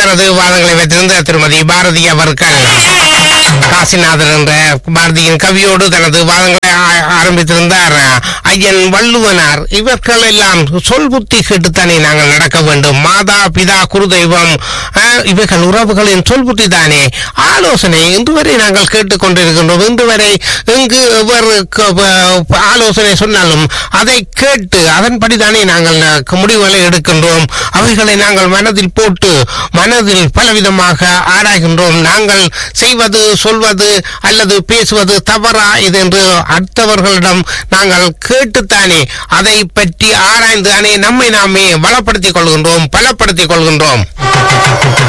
தனது வாதங்களை வைத்திருந்த திருமதி பாரதி அவர்கள் காசிநாதன் என்ற பாரதியின் கவியோடு தனது வாதங்களை ஆ- ஆரம்பித்திருந்தார் ஐயன் வள்ளுவனார் இவர்கள் எல்லாம் சொல் புத்தி கேட்டுத்தானே நாங்கள் நடக்க வேண்டும் மாதா பிதா குரு தெய்வம் ஆ, இவைகள் உறவுகளின் சொல் புத்தி தானே ஆலோசனை இன்று வரை நாங்கள் கேட்டுக்கொண்டிருக்கின்றோம் இன்று வரை இங்கு எவருக்கு ப- ஆலோசனை சொன்னாலும் அதை கேட்டு அதன்படிதானே நாங்கள் அஹ், முடிவுகளை எடுக்கின்றோம் அவைகளை நாங்கள் மனதில் போட்டு மனதில் பலவிதமாக ஆராய்கின்றோம் நாங்கள் செய்வது சொல்வது அல்லது பேசுவது தவறா இது என்று அடுத்தவர்களிடம் நாங்கள் கேட்டுத்தானே அதை பற்றி ஆராய்ந்து தானே நம்மை நாமே வளப்படுத்திக் கொள்கின்றோம் பலப்படுத்திக் கொள்கின்றோம்